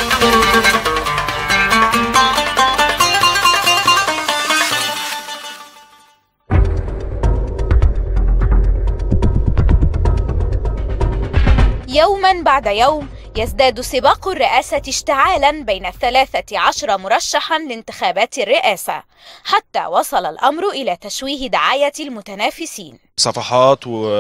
يوما بعد يوم يزداد سباق الرئاسة اشتعالا بين الثلاثة عشر مرشحا لانتخابات الرئاسة حتى وصل الأمر إلى تشويه دعاية المتنافسين صفحات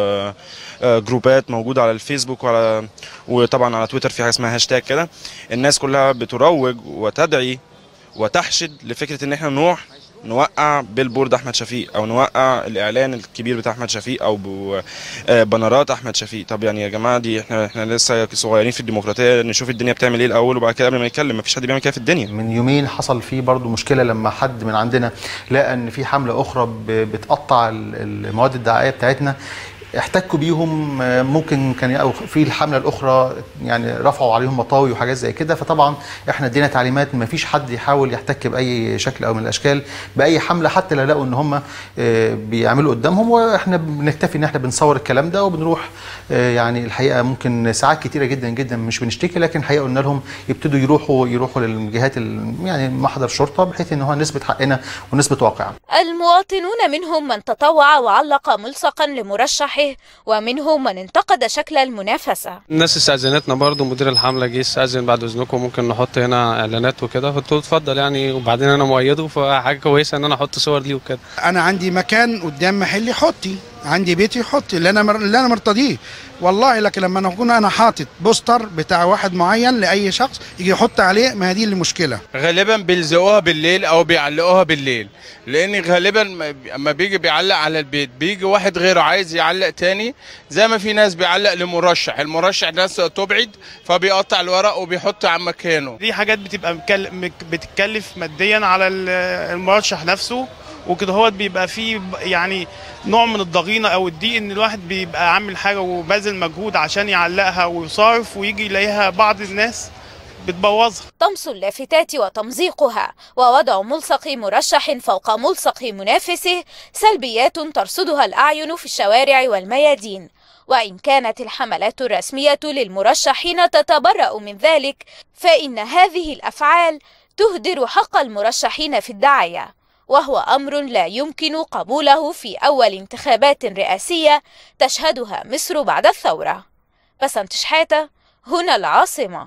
وجروبات موجوده على الفيسبوك وعلى وطبعا على تويتر في حاجه اسمها هاشتاج كده الناس كلها بتروج وتدعي وتحشد لفكره ان احنا نروح نوقع بيلبورد احمد شفيق او نوقع الاعلان الكبير بتاع احمد شفيق او ب- آه، بنرات احمد شفيق طب يعني يا جماعه دي احنا احنا لسه صغيرين في الديمقراطيه نشوف الدنيا بتعمل ايه الاول وبعد كده قبل ما نتكلم مفيش حد بيعمل كده في الدنيا من يومين حصل فيه برضو مشكلة لما حد من عندنا لقى ان في حملة اخرى ب- بتقطع ال- المواد الدعائية بتاعتنا احتكوا بيهم آه، ممكن كان او في الحمله الاخرى يعني رفعوا عليهم مطاوي وحاجات زي كده فطبعا احنا ادينا تعليمات ما فيش حد يحاول يحتك باي شكل او من الاشكال باي حمله حتى لو لقوا ان هم آه، بيعملوا قدامهم واحنا بنكتفي ان احنا بنصور الكلام ده وبنروح آه، يعني الحقيقه ممكن ساعات كتيره جدا جدا مش بنشتكي لكن الحقيقه قلنا لهم يبتدوا يروحوا يروحوا للجهات ال- يعني محضر شرطه بحيث ان هو نثبت حقنا ونثبت واقعنا المواطنون منهم من تطوع وعلق ملصقا لمرشحه ومنهم من انتقد شكل المنافسة الناس استأذنتنا برضو مدير الحملة جه استأذن بعد إذنكم ممكن نحط هنا إعلانات وكده فقلت له اتفضل يعني وبعدين أنا مؤيده فحاجة كويسة إن أنا أحط صور ليه وكده انا عندي مكان قدام محلي حطي عندي بيتي حطي اللي انا مر... اللي انا مرتضيه والله لكن لما أنا اكون انا حاطط بوستر بتاع واحد معين لاي شخص يجي يحط عليه ما هي دي المشكله غالبا بيلزقوها بالليل او بيعلقوها بالليل لان غالبا ما- اما بيجي بيعلق على البيت بيجي واحد غيره عايز يعلق تاني زي ما في ناس بيعلق لمرشح المرشح ناس تبعد فبيقطع الورق وبيحط عن مكانه دي حاجات بتبقى مكل- مك- بتتكلف ماديا على ال- المرشح نفسه وكده هو بيبقى فيه ب- يعني نوع من الضغينه او الضيق ان الواحد بيبقى عامل حاجه وباذل مجهود عشان يعلقها ويصارف ويجي يلاقيها بعض الناس بتبوظها طمس اللافتات وتمزيقها ووضع ملصق مرشح فوق ملصق منافسه سلبيات ترصدها الأعين في الشوارع والميادين وإن كانت الحملات الرسمية للمرشحين تتبرأ من ذلك فإن هذه الأفعال تهدر حق المرشحين في الدعاية وهو أمر لا يمكن قبوله في أول انتخابات رئاسية تشهدها مصر بعد الثورة بسنت شحاتة هنا العاصمة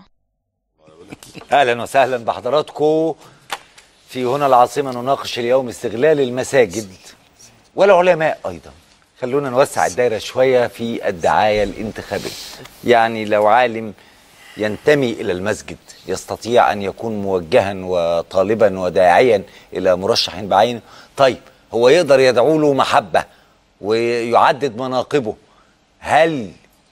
اهلا وسهلا بحضراتكم في هنا العاصمه نناقش اليوم استغلال المساجد والعلماء ايضا خلونا نوسع الدائره شويه في الدعايه الانتخابيه يعني لو عالم ينتمي الى المسجد يستطيع ان يكون موجها وطالبا وداعيا الى مرشح بعينه طيب هو يقدر يدعو له محبه ويعدد مناقبه هل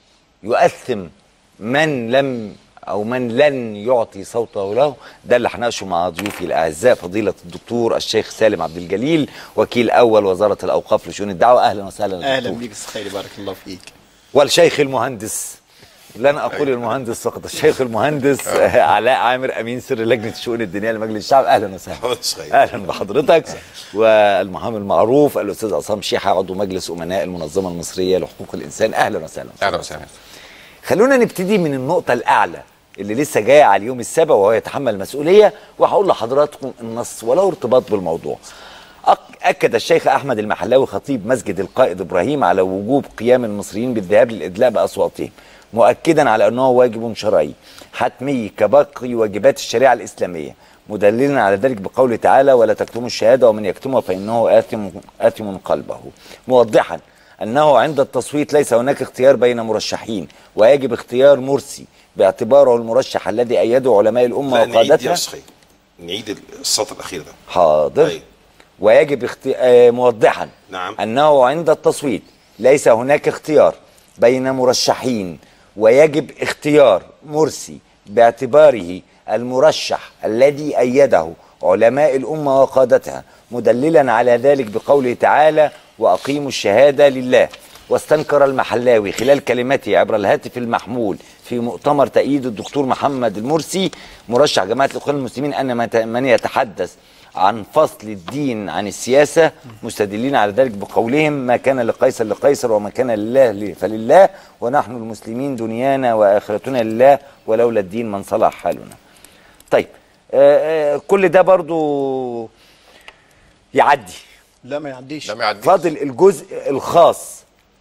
يؤثم من لم او من لن يعطي صوته له ده اللي هناقشه مع ضيوفي الاعزاء فضيله الدكتور الشيخ سالم عبد الجليل وكيل اول وزاره الاوقاف لشؤون الدعوه اهلا وسهلا اهلا دكتور. بيك استاذ خيري بارك الله فيك والشيخ المهندس لن اقول المهندس فقط الشيخ المهندس علاء عامر امين سر لجنه الشؤون الدينيه لمجلس الشعب اهلا وسهلا اهلا بحضرتك والمحامي المعروف الاستاذ عصام شيحه عضو مجلس امناء المنظمه المصريه لحقوق الانسان اهلا وسهلا اهلا وسهلا خلونا نبتدي من النقطة الأعلى اللي لسه جاية على اليوم السابع وهو يتحمل المسؤولية وهقول لحضراتكم النص وله ارتباط بالموضوع أك- أكد الشيخ أحمد المحلاوي خطيب مسجد القائد إبراهيم على وجوب قيام المصريين بالذهاب للإدلاء بأصواتهم مؤكدا على أنه واجب شرعي حتمي كباقي واجبات الشريعة الإسلامية مدللا على ذلك بقوله تعالى ولا تكتموا الشهادة ومن يكتمها فإنه آثم, آثم قلبه موضحا أنه عند التصويت ليس هناك اختيار بين مرشحين ويجب اختيار مرسي باعتباره المرشح الذي أيده علماء الأمة لا، نعيد يا وقادتها أستاذ خيري. نعيد السطر الاخير ده حاضر ويجب اختي... آه، موضحا نعم. أنه عند التصويت ليس هناك اختيار بين مرشحين ويجب اختيار مرسي باعتباره المرشح الذي أيده علماء الأمة وقادتها مدللا على ذلك بقوله تعالى وأقيموا الشهادة لله واستنكر المحلاوي خلال كلمته عبر الهاتف المحمول في مؤتمر تأييد الدكتور محمد المرسي مرشح جماعة الإخوان المسلمين أن مت- من يتحدث عن فصل الدين عن السياسة مستدلين على ذلك بقولهم ما كان لقيصر لقيصر وما كان لله ل- فلله ونحن المسلمين دنيانا وآخرتنا لله ولولا الدين من صلح حالنا طيب آه آه كل ده برضو يعدي لا ما يعديش لا ما يعديش فاضل الجزء الخاص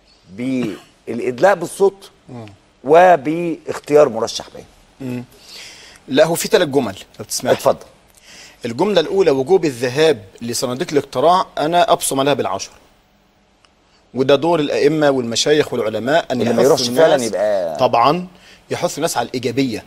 بالادلاء بالصوت وباختيار مرشح باين لا هو في ثلاث جمل لو تسمح اتفضل الجملة الأولى وجوب الذهاب لصناديق الاقتراع أنا أبصم عليها بالعشر وده دور الأئمة والمشايخ والعلماء أن اللي ما يحثوا يروحش فعلا الناس- يبقى- طبعا يحثوا الناس على الإيجابية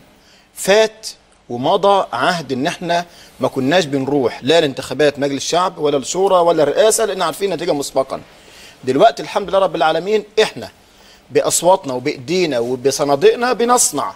فات ومضى عهد ان احنا ما كناش بنروح لا لانتخابات مجلس الشعب ولا الشورى ولا الرئاسه لان عارفين النتيجه مسبقا دلوقتي الحمد لله رب العالمين احنا باصواتنا وبايدينا وبصناديقنا بنصنع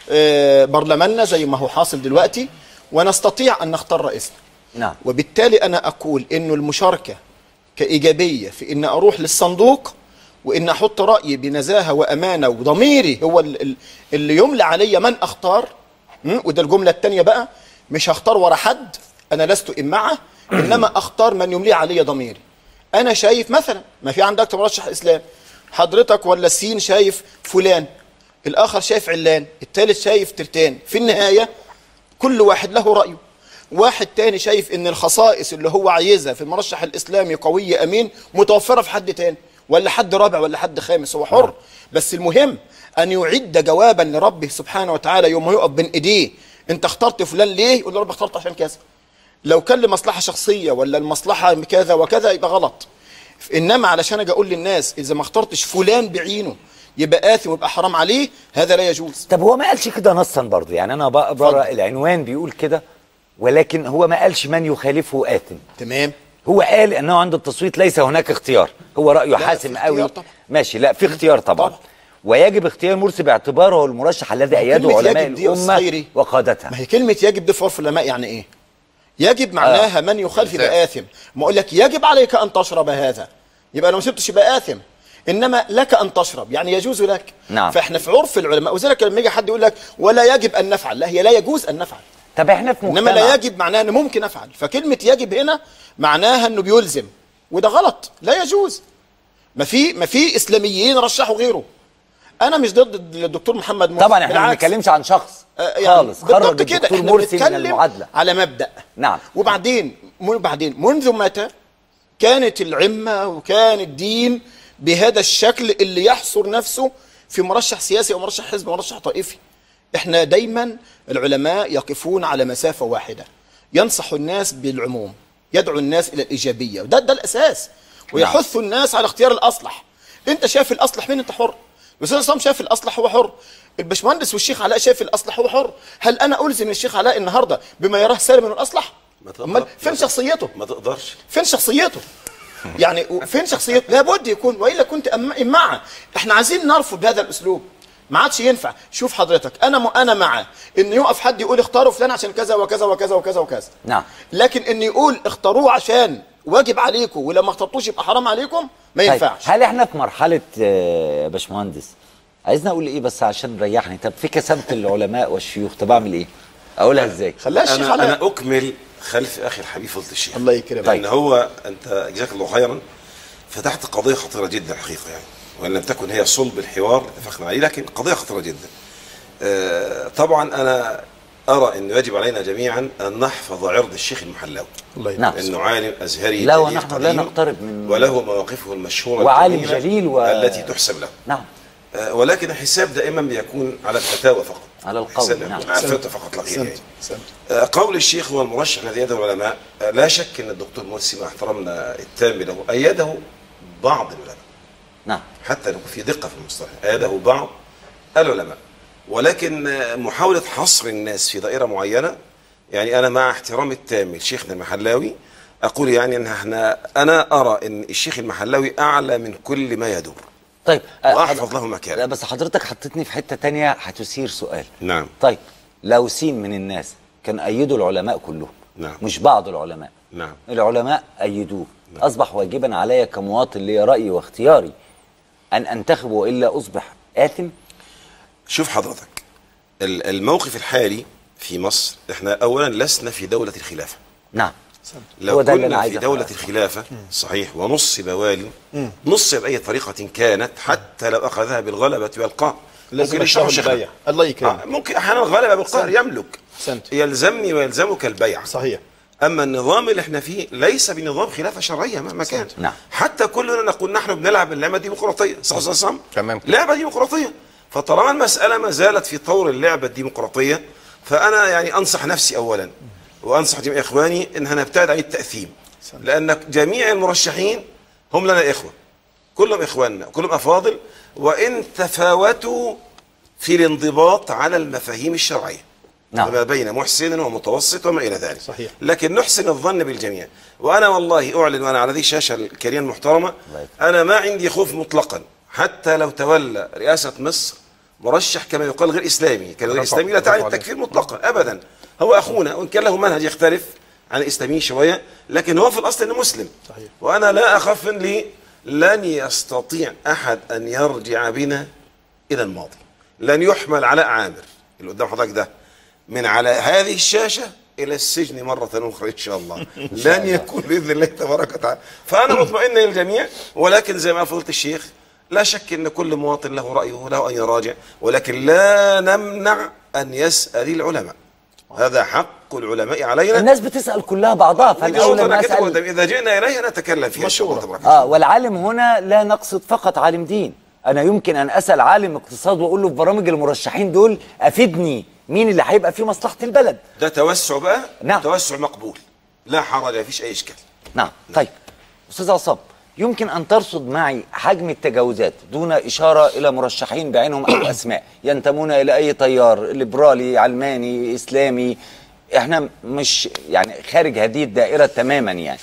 آه، برلماننا زي ما هو حاصل دلوقتي ونستطيع ان نختار رئيسنا نعم وبالتالي انا اقول انه المشاركه كايجابيه في ان اروح للصندوق وان احط رايي بنزاهه وامانه وضميري هو ال- ال- اللي يملى علي من اختار م? وده الجمله الثانيه بقى مش هختار ورا حد انا لست امعه انما اختار من يملي علي ضميري انا شايف مثلا ما في عندك مرشح اسلام حضرتك ولا السين شايف فلان الاخر شايف علان الثالث شايف ترتان في النهايه كل واحد له رأيه واحد تاني شايف ان الخصائص اللي هو عايزها في المرشح الاسلامي قوية امين متوفرة في حد تاني ولا حد رابع ولا حد خامس هو حر بس المهم ان يعد جوابا لربه سبحانه وتعالى يوم ما يقف بين ايديه انت اخترت فلان ليه يقول له رب اخترت عشان كذا لو كان لمصلحة شخصية ولا المصلحة كذا وكذا يبقى غلط انما علشان اجي اقول للناس اذا ما اخترتش فلان بعينه يبقى آثم ويبقى حرام عليه هذا لا يجوز طب هو ما قالش كده نصا برضو يعني انا بقرا العنوان بيقول كده ولكن هو ما قالش من يخالفه آثم تمام هو قال انه عند التصويت ليس هناك اختيار هو رايه لا، حاسم في قوي اختيار طبعا. ماشي لا في اختيار طبعا, طبعا. ويجب اختيار مرسي باعتباره المرشح الذي ايده كلمة علماء يجب دي الامه أسطيري. وقادتها ما هي كلمة يجب دي في عرف العلماء يعني ايه؟ يجب معناها من يخالف يبقى آثم، ما اقول لك يجب عليك ان تشرب هذا يبقى لو ما شربتش يبقى آثم انما لك ان تشرب يعني يجوز لك نعم. فاحنا في عرف العلماء وذلك لما يجي حد يقول لك ولا يجب ان نفعل لا هي لا يجوز ان نفعل طب احنا في انما مجتمع لا يجب معناها ان ممكن افعل فكلمة يجب هنا معناها انه بيلزم وده غلط لا يجوز ما في ما في اسلاميين رشحوا غيره انا مش ضد الدكتور محمد مرسي طبعا احنا ما بالعكس. بنتكلمش عن شخص آه، يعني خالص بالضبط خرج كده الدكتور احنا مرسي من بنتكلم المعادله على مبدا نعم وبعدين وبعدين منذ متى كانت العمه وكان الدين بهذا الشكل اللي يحصر نفسه في مرشح سياسي او مرشح حزب او مرشح طائفي احنا دايما العلماء يقفون على مسافه واحده ينصحوا الناس بالعموم يدعو الناس الى الايجابيه وده ده الاساس ويحث الناس على اختيار الاصلح انت شايف الاصلح مين انت حر بس عصام شايف الاصلح هو حر الباشمهندس والشيخ علاء شايف الاصلح هو حر هل انا الزم الشيخ علاء النهارده بما يراه سالم من الاصلح ما تقدر- امال فين شخصيته ما تقدرش فين شخصيته يعني فين شخصيته لابد يكون والا كنت أم- امعه احنا عايزين نرفض بهذا الاسلوب ما عادش ينفع شوف حضرتك انا م... انا مع ان يقف حد يقول اختاروا فلان عشان كذا وكذا وكذا وكذا وكذا نعم لكن ان يقول اختاروه عشان واجب عليكم ولما ما اخترتوش يبقى حرام عليكم ما طيب، ينفعش هل احنا في مرحله آه، يا باشمهندس عايزني اقول ايه بس عشان ريحني طب في كسبة العلماء والشيوخ طب اعمل ايه اقولها ازاي خليها الشيخ انا علاء انا اكمل خلف اخي الحبيب فضل الشيخ الله يكرمك لان هو انت جزاك الله خيرا فتحت قضيه خطيره جدا الحقيقه يعني وان لم تكن هي صلب الحوار اللي اتفقنا عليه لكن قضيه خطيره جدا آه، طبعا انا ارى انه يجب علينا جميعا ان نحفظ عرض الشيخ المحلاوي الله نعم انه عالم ازهري لا جليل ونحن لا قديم، نقترب من وله مواقفه المشهوره وعالم الجميلة جليل و- التي تحسب له نعم آه، ولكن الحساب دائما بيكون على الفتاوى فقط على القول، الحساب نعم. يكون على الفتوى فقط لا غير يعني. سمت سمت آه، قول الشيخ هو المرشح الذي يده العلماء آه، لا شك ان الدكتور مرسي مع احترامنا التام له ايده بعض العلماء نعم حتى لو في دقه في المصطلح ايده بعض العلماء ولكن آه، محاوله حصر الناس في دائره معينه يعني انا مع احترامي التام لشيخنا المحلاوي اقول يعني ان احنا انا ارى ان الشيخ المحلاوي اعلى من كل ما يدور طيب آه، واحفظ حضر- له لا مكانه بس حضرتك حطيتني في حته تانية هتثير سؤال نعم طيب لو سين من الناس كان ايدوا العلماء كلهم نعم. مش بعض العلماء نعم العلماء ايدوه اصبح واجبا علي كمواطن لي رايي واختياري ان انتخب والا اصبح اثم شوف حضرتك ال- الموقف الحالي في مصر احنا اولا لسنا في دوله الخلافه نعم لو هو ده اللي أنا كنا عايز في دولة أفهم. الخلافة صحيح ونصب والي نصب بأي طريقة كانت حتى لو أخذها بالغلبة والقهر لازم ممكن يشرحوا الشهر شيخنا. البيع الله يكرمك آه، ممكن أحيانا الغلبة بالقهر يملك أحسنت. يلزمني ويلزمك البيع صحيح اما النظام اللي احنا فيه ليس بنظام خلافه شرعيه مهما كان نعم. حتى كلنا نقول نحن بنلعب اللعبه الديمقراطيه صح صح صح تمام. لعبه ديمقراطيه فطالما المساله ما زالت في طور اللعبه الديمقراطيه فانا يعني انصح نفسي اولا وانصح جميع اخواني ان هنبتعد عن التاثيم لان جميع المرشحين هم لنا اخوه كلهم اخواننا كلهم افاضل وان تفاوتوا في الانضباط على المفاهيم الشرعيه نعم. ما بين محسن ومتوسط وما الى ذلك صحيح. لكن نحسن الظن بالجميع وانا والله اعلن وانا على هذه الشاشه الكريمه المحترمه انا ما عندي خوف مطلقا حتى لو تولى رئاسه مصر مرشح كما يقال غير اسلامي كان غير اسلامي لا تعني التكفير مطلقا ابدا هو اخونا وان كان له منهج يختلف عن الاسلاميين شويه لكن هو في الاصل انه مسلم صحيح. وانا لا اخاف من لي لن يستطيع احد ان يرجع بنا الى الماضي لن يحمل على عامر اللي قدام حضرتك ده من على هذه الشاشه الى السجن مره اخرى ان شاء الله لن يكون باذن الله تبارك وتعالى فانا مطمئن للجميع ولكن زي ما فضلت الشيخ لا شك ان كل مواطن له رايه له ان يراجع ولكن لا نمنع ان يسال العلماء هذا حق العلماء علينا الناس بتسال كلها بعضها فالاولى أنا ما كده اسال قدام. اذا جئنا اليها نتكلم فيها ان شاء الله تبارك اه والعالم هنا لا نقصد فقط عالم دين انا يمكن ان اسال عالم اقتصاد واقول له في برامج المرشحين دول افيدني مين اللي هيبقى في مصلحه البلد ده توسع بقى نعم. توسع مقبول لا حرج ما فيش اي اشكال نعم طيب استاذ عصام يمكن ان ترصد معي حجم التجاوزات دون اشاره الى مرشحين بعينهم او اسماء ينتمون الى اي تيار ليبرالي علماني اسلامي احنا مش يعني خارج هذه الدائره تماما يعني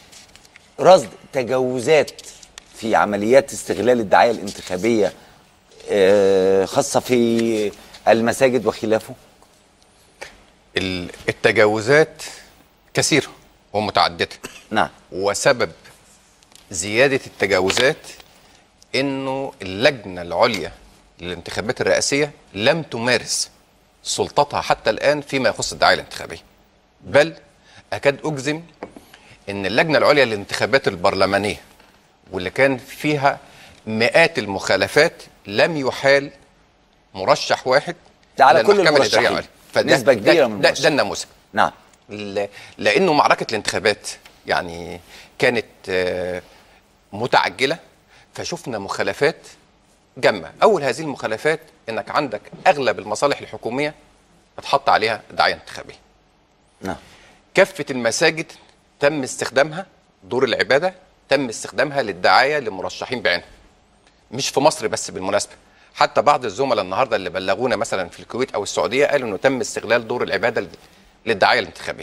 رصد تجاوزات في عمليات استغلال الدعايه الانتخابيه آه، خاصه في المساجد وخلافه ال- التجاوزات كثيرة ومتعددة نعم وسبب زيادة التجاوزات انه اللجنة العليا للانتخابات الرئاسية لم تمارس سلطتها حتى الآن فيما يخص الدعاية الانتخابية بل أكاد أجزم ان اللجنة العليا للانتخابات البرلمانية واللي كان فيها مئات المخالفات لم يحال مرشح واحد ده على إلى كل المحكمة الإدارية المرشحين. العليا. فده- نسبة كبيرة ده- من ده, المرشحين. ده النموذج نعم ل- لانه معركه الانتخابات يعني كانت آه، متعجله فشفنا مخالفات جمة اول هذه المخالفات انك عندك اغلب المصالح الحكوميه اتحط عليها دعايه انتخابيه نعم كافه المساجد تم استخدامها دور العباده تم استخدامها للدعايه لمرشحين بعينهم مش في مصر بس بالمناسبه حتى بعض الزملاء النهارده اللي بلغونا مثلا في الكويت او السعوديه قالوا انه تم استغلال دور العباده للدعايه الانتخابيه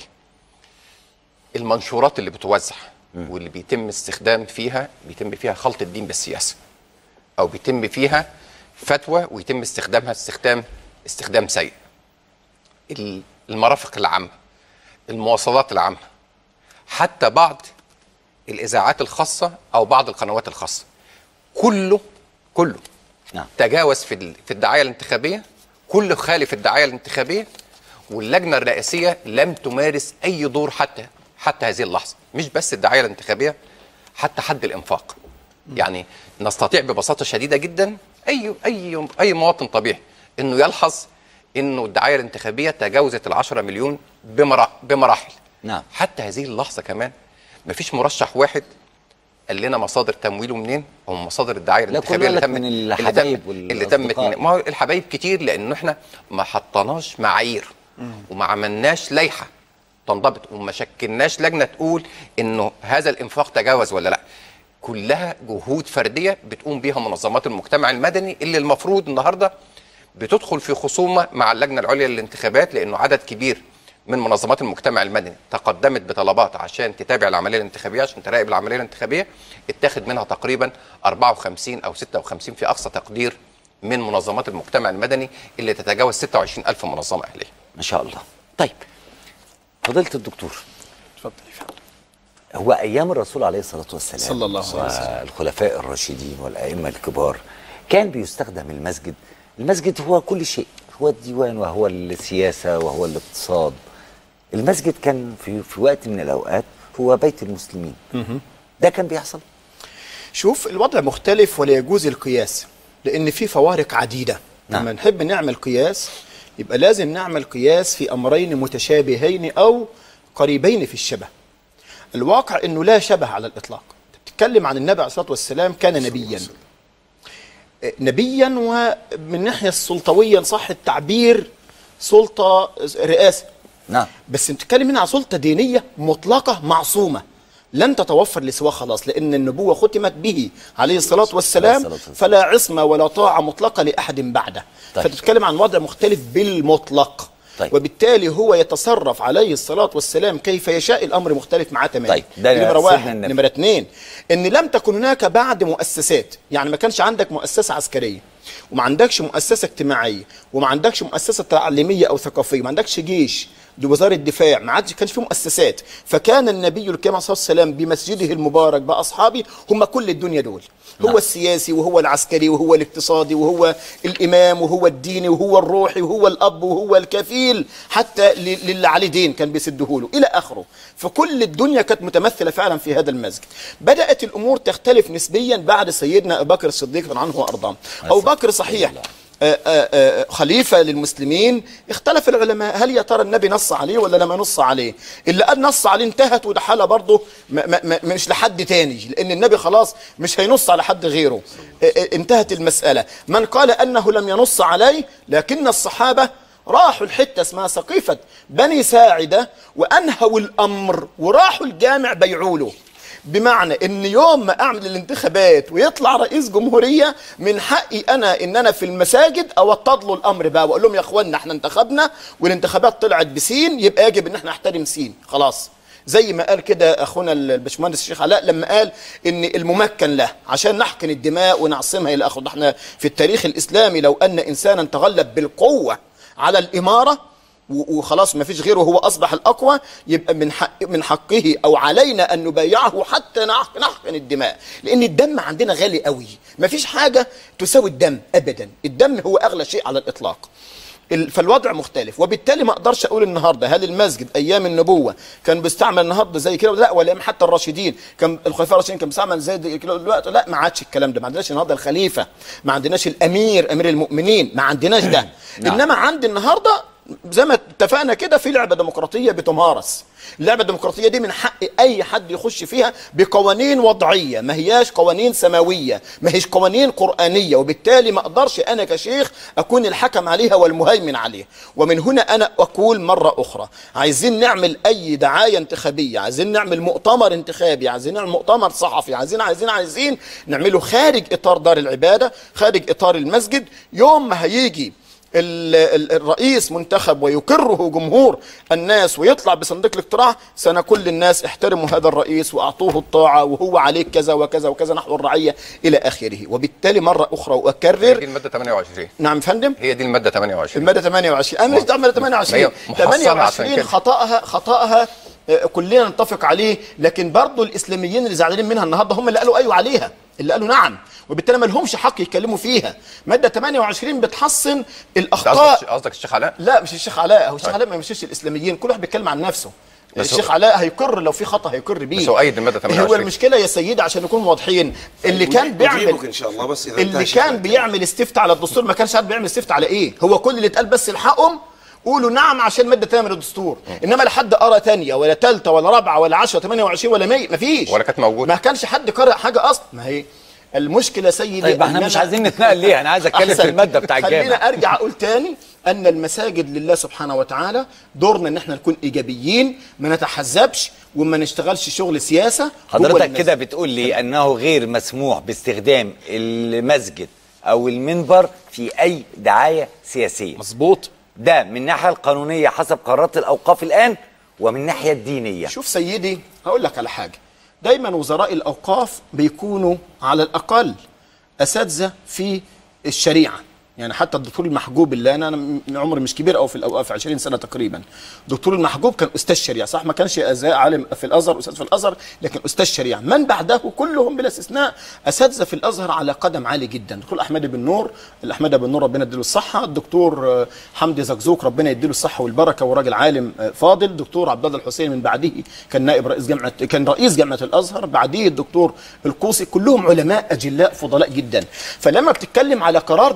المنشورات اللي بتوزع واللي بيتم استخدام فيها بيتم فيها خلط الدين بالسياسه او بيتم فيها فتوى ويتم استخدامها استخدام استخدام سيء ال- المرافق العامه المواصلات العامه حتى بعض الاذاعات الخاصه او بعض القنوات الخاصه كله كله نعم. تجاوز في ال- في الدعايه الانتخابيه كله خالف الدعايه الانتخابيه واللجنه الرئاسيه لم تمارس اي دور حتى حتى هذه اللحظه مش بس الدعايه الانتخابيه حتى حد الانفاق يعني نستطيع ببساطه شديده جدا اي اي اي مواطن طبيعي انه يلحظ انه الدعايه الانتخابيه تجاوزت ال 10 مليون بمرا- بمراحل نعم حتى هذه اللحظه كمان مفيش مرشح واحد قال لنا مصادر تمويله منين او مصادر الدعايه لا الانتخابيه كله اللي لك تمت من اللي الحبايب تم اللي تمت والأصدقاء. من ما هو الحبايب كتير لانه احنا ما حطناش معايير وما عملناش لائحه تنضبط وما شكلناش لجنه تقول انه هذا الانفاق تجاوز ولا لا كلها جهود فرديه بتقوم بيها منظمات المجتمع المدني اللي المفروض النهارده بتدخل في خصومه مع اللجنه العليا للانتخابات لانه عدد كبير من منظمات المجتمع المدني تقدمت بطلبات عشان تتابع العمليه الانتخابيه عشان تراقب العمليه الانتخابيه اتاخد منها تقريبا 54 او 56 في اقصى تقدير من منظمات المجتمع المدني اللي تتجاوز 26 ألف منظمة أهلية ما شاء الله طيب فضيلة الدكتور اتفضل يا فندم. هو ايام الرسول عليه الصلاه والسلام صلى الله عليه وسلم. والخلفاء الراشدين والائمه الكبار كان بيستخدم المسجد المسجد هو كل شيء هو الديوان وهو السياسه وهو الاقتصاد المسجد كان في في وقت من الاوقات هو بيت المسلمين ده كان بيحصل شوف الوضع مختلف ولا يجوز القياس لان في فوارق عديده نعم. لما نحب نعمل قياس يبقى لازم نعمل قياس في امرين متشابهين او قريبين في الشبه الواقع انه لا شبه على الاطلاق بتتكلم عن النبي عليه الصلاه والسلام كان نبيا نبيا ومن الناحيه السلطويه إن صح التعبير سلطه رئاسه نعم بس بتتكلم هنا عن سلطه دينيه مطلقه معصومه لن تتوفر لسواه خلاص لان النبوه ختمت به عليه الصلاه والسلام الصلاة والسلام. فلا عصمه ولا طاعه مطلقه لاحد بعده طيب. فتتكلم عن وضع مختلف بالمطلق طيب. وبالتالي هو يتصرف عليه الصلاة والسلام كيف يشاء الأمر مختلف معاه تماما طيب، ده نمرة سيدنا واحد النبي. نمرة اتنين إن لم تكن هناك بعد مؤسسات يعني ما كانش عندك مؤسسة عسكرية وما عندكش مؤسسة اجتماعية وما عندكش مؤسسة تعليمية أو ثقافية ما عندكش جيش دي وزارة الدفاع ما عادش كانش في مؤسسات فكان النبي الكريم صلى الله عليه وسلم بمسجده المبارك بأصحابه هم كل الدنيا دول هو نعم. السياسي وهو العسكري وهو الاقتصادي وهو الإمام وهو الديني وهو الروحي وهو الأب وهو الكفيل حتى ل- للي عليه دين كان بيسده له إلى آخره فكل الدنيا كانت متمثلة فعلا في هذا المسجد بدأت الأمور تختلف نسبيا بعد سيدنا أبو بكر الصديق رضي الله عنه وأرضاه أبو بكر صحيح آه، آه، آه، خليفة للمسلمين اختلف العلماء هل يا ترى النبي نص عليه ولا لما نص عليه اللي قال نص عليه انتهت وده حالة برضه ما- ما- ما- مش لحد تاني لأن النبي خلاص مش هينص على حد غيره آه، آه، انتهت المسألة من قال أنه لم ينص عليه لكن الصحابة راحوا الحتة اسمها سقيفة بني ساعدة وأنهوا الأمر وراحوا الجامع بيعوا له بمعنى ان يوم ما اعمل الانتخابات ويطلع رئيس جمهوريه من حقي انا ان انا في المساجد اوطد له الامر بقى واقول لهم يا اخوانا احنا انتخبنا والانتخابات طلعت بسين يبقى يجب ان احنا نحترم سين خلاص زي ما قال كده اخونا الباشمهندس الشيخ علاء لما قال ان الممكن له عشان نحقن الدماء ونعصمها الى اخره ده احنا في التاريخ الاسلامي لو ان انسانا تغلب بالقوه على الاماره و- وخلاص ما فيش غيره هو اصبح الاقوى يبقى من حق من حقه او علينا ان نبايعه حتى نحق- نحقن الدماء لان الدم عندنا غالي قوي ما فيش حاجه تساوي الدم ابدا الدم هو اغلى شيء على الاطلاق ال- فالوضع مختلف وبالتالي ما اقدرش اقول النهارده هل المسجد ايام النبوه كان بيستعمل النهارده زي كده ولا لا ولا أيام حتى الراشدين كان الخلفاء الراشدين كان بيستعمل زي دي- كده دلوقتي لا ما عادش الكلام ده ما عندناش النهارده الخليفه ما عندناش الامير امير المؤمنين ما عندناش ده نعم. انما عندي النهارده زي ما اتفقنا كده في لعبه ديمقراطيه بتمارس اللعبه الديمقراطيه دي من حق اي حد يخش فيها بقوانين وضعيه ما هياش قوانين سماويه ما هيش قوانين قرانيه وبالتالي ما اقدرش انا كشيخ اكون الحكم عليها والمهيمن عليها ومن هنا انا اقول مره اخرى عايزين نعمل اي دعايه انتخابيه عايزين نعمل مؤتمر انتخابي عايزين نعمل مؤتمر صحفي عايزين عايزين عايزين نعمله خارج اطار دار العباده خارج اطار المسجد يوم ما هيجي ال- ال- الرئيس منتخب ويقره جمهور الناس ويطلع بصندوق الاقتراع سنقول للناس احترموا هذا الرئيس واعطوه الطاعه وهو عليك كذا وكذا وكذا نحو الرعيه الى اخره وبالتالي مره اخرى هي دي واكرر الماده 28 نعم فندم هي دي الماده 28 الماده 28 انا مش دعم الماده 28 هي محصنة عشان 28 كده. خطأها خطأها آه، كلنا نتفق عليه لكن برضه الاسلاميين اللي زعلانين منها النهارده هم اللي قالوا ايوه عليها اللي قالوا نعم وبالتالي ما لهمش حق يتكلموا فيها ماده 28 بتحصن أنت الاخطاء قصدك قصدك الشيخ علاء لا مش الشيخ علاء هو الشيخ طيب. علاء ما يمشيش الاسلاميين كل واحد بيتكلم عن نفسه بس الشيخ هو- علاء هيقر لو في خطا هيقر بيه بس هو أيد المادة 28. هو المشكله يا سيدي عشان نكون واضحين اللي كان بيعمل أجيبك ان شاء الله بس اذا اللي انتهى كان الشيخ. بيعمل استفتاء على الدستور ما كانش عارف بيعمل استفتاء على ايه هو كل اللي اتقال بس الحقهم قولوا نعم عشان ماده تانية من الدستور انما لا حد قرا تانية ولا تالتة ولا رابعه ولا 10 28 ولا 100 مفيش ولا كانت موجوده ما كانش حد قرأ حاجه اصلا ما هي المشكله سيدي طيب احنا إننا- مش عايزين نتنقل ليه انا عايز اتكلم في أحسن. الماده بتاع الجامع خلينا ارجع اقول تاني ان المساجد لله سبحانه وتعالى دورنا ان احنا نكون ايجابيين ما نتحزبش وما نشتغلش شغل سياسه جوه حضرتك المسجد. كده بتقول لي انه غير مسموح باستخدام المسجد او المنبر في اي دعايه سياسيه مظبوط ده من الناحيه القانونيه حسب قرارات الاوقاف الان ومن الناحيه الدينيه شوف سيدي هقول لك على حاجه دايما وزراء الاوقاف بيكونوا على الاقل اساتذه في الشريعه يعني حتى الدكتور المحجوب اللي انا انا م- عمري مش كبير قوي في الاوقاف 20 سنه تقريبا الدكتور المحجوب كان استاذ شريعه صح ما كانش أزا- عالم في الازهر استاذ في الازهر لكن استاذ شريعه من بعده كلهم بلا استثناء اساتذه في الازهر على قدم عالي جدا الدكتور احمد بن نور الاحمد بن نور ربنا يديله الصحه الدكتور آه، حمدي زقزوق ربنا يديله الصحه والبركه وراجل عالم آه، فاضل الدكتور عبد الله الحسين من بعده كان نائب رئيس جامعه كان رئيس جامعه الازهر بعديه الدكتور القوسي كلهم علماء اجلاء فضلاء جدا فلما بتتكلم على قرار بيدرس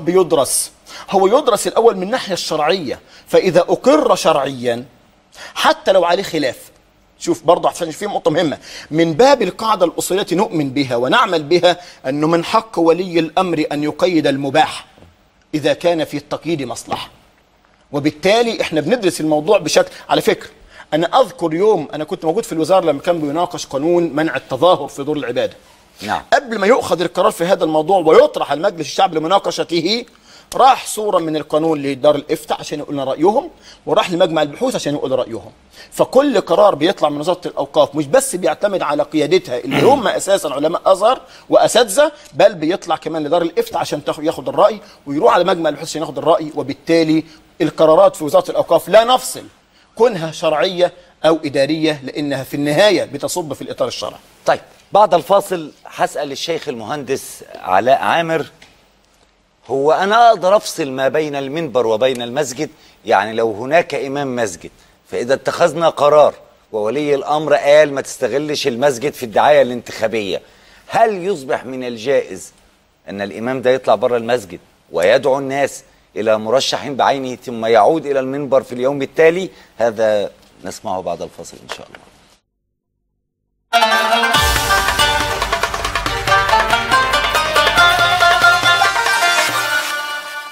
يدرس هو يدرس الأول من الناحية الشرعية فإذا أقر شرعيا حتى لو عليه خلاف شوف برضه عشان في نقطة مهمة من باب القاعدة الأصولية نؤمن بها ونعمل بها أنه من حق ولي الأمر أن يقيد المباح إذا كان في التقييد مصلحة وبالتالي احنا بندرس الموضوع بشكل على فكرة أنا أذكر يوم أنا كنت موجود في الوزارة لما كان بيناقش قانون منع التظاهر في دور العبادة نعم قبل ما يؤخذ القرار في هذا الموضوع ويطرح المجلس الشعب لمناقشته راح صورة من القانون لدار الإفتاء عشان يقول لنا رأيهم وراح لمجمع البحوث عشان يقول رأيهم فكل قرار بيطلع من وزارة الأوقاف مش بس بيعتمد على قيادتها اللي هم أساسا علماء أزهر وأساتذة بل بيطلع كمان لدار الإفتاء عشان تاخد- ياخد الرأي ويروح على مجمع البحوث عشان ياخد الرأي وبالتالي القرارات في وزارة الأوقاف لا نفصل كونها شرعية أو إدارية لأنها في النهاية بتصب في الإطار الشرعي طيب بعد الفاصل هسأل الشيخ المهندس علاء عامر هو أنا أقدر أفصل ما بين المنبر وبين المسجد يعني لو هناك إمام مسجد فإذا اتخذنا قرار وولي الأمر قال ما تستغلش المسجد في الدعاية الانتخابية هل يصبح من الجائز أن الإمام ده يطلع بره المسجد ويدعو الناس إلى مرشح بعينه ثم يعود إلى المنبر في اليوم التالي هذا نسمعه بعد الفاصل إن شاء الله